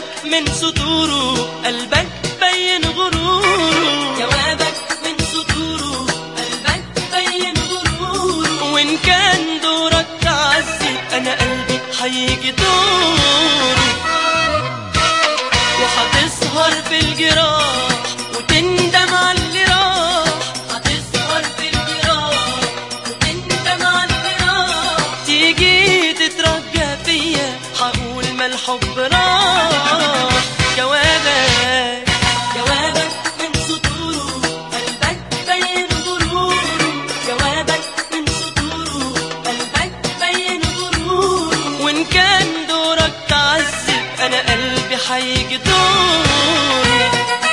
جوابك من سطوره قلبك بين غروره جوابك من سطوره قلبك بين غروره وإن كان دورك تعذب أنا قلبي هيجي دوره وهتسهر في الجراح وتندم على اللي راح هتسهر في الجراح وتندم على الفراق تيجي تترجى فيا هقول ما الحب راح جوابك جوابك من سطوره قلبك بين غروره جوابك من سطوره قلبك بين غروره وإن كان دورك تعذب أنا قلبي هيجي دوره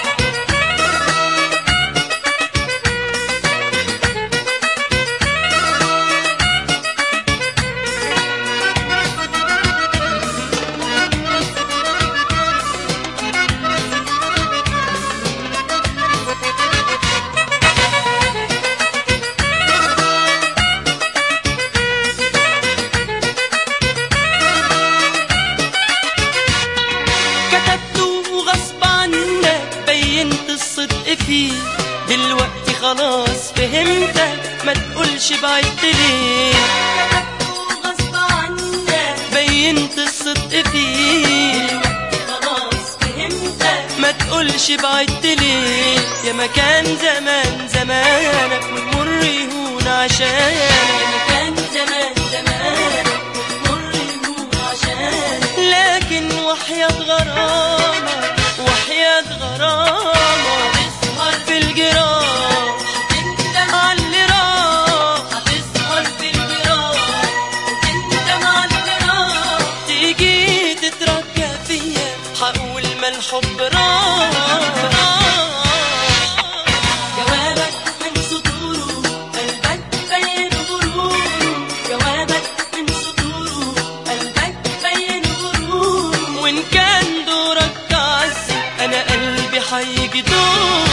كتبته غصب عنك بينت الصدق فيه دلوقتي خلاص فهمتك ما تقولش بعدت ليه كتبته غصب عنك بينت الصدق فيه خلاص فهمتك ما تقولش بعدت ليه يا مكان زمان زمانك والمر يهون عشانك كان زمان زمان مر يهون عشانك لكن وحياة غرامك وحياة غرامك هتسهر في الجراح وتندم عاللي راح هتسهر في الجراح وتندم على الفراق تيجي تترجى فيا هقول ما الحب راح جوابك من سطوره قلبك بين غروره جوابك من سطوره قلبك بين غروره وإن كان دورك تعذب أنا قلبي هيجي دور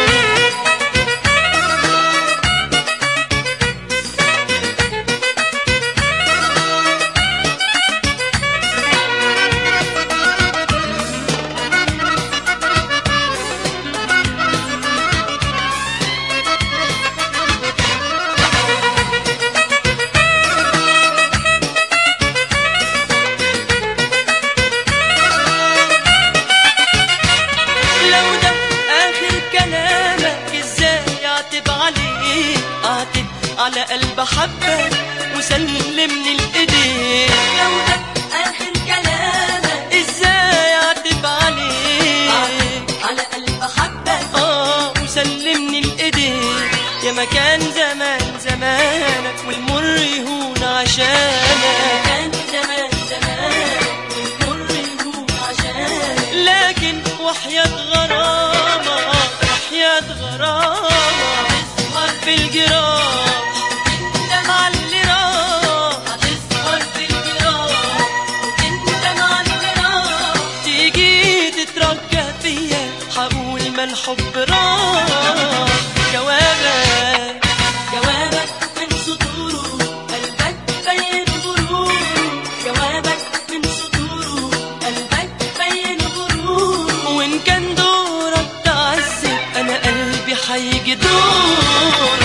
لو ده آخر كلامك ازاي اعتب عليه اعتب على قلب حبك وسلمني الايدين لو ده آخر كلامك ازاي اعتب عليه على قلب حبك اه وسلمني الايدين يا مكان زمان زمانك والمر يهون عشانك كان زمان زمان والمر يهون عشانك لكن وحياة غرامة وحياة غرامة هتسهر في الجراح وتندم عاللي راح هتسهر في الجراح وتندم على الفراق تيجي تترجى فيا هقول ما الحب راح جوابك جوابك من سطوره قلبك بين غروره جوابك من سطوره قلبك بين غروره وإن كان دورك تعذب أنا قلبي هيجي دور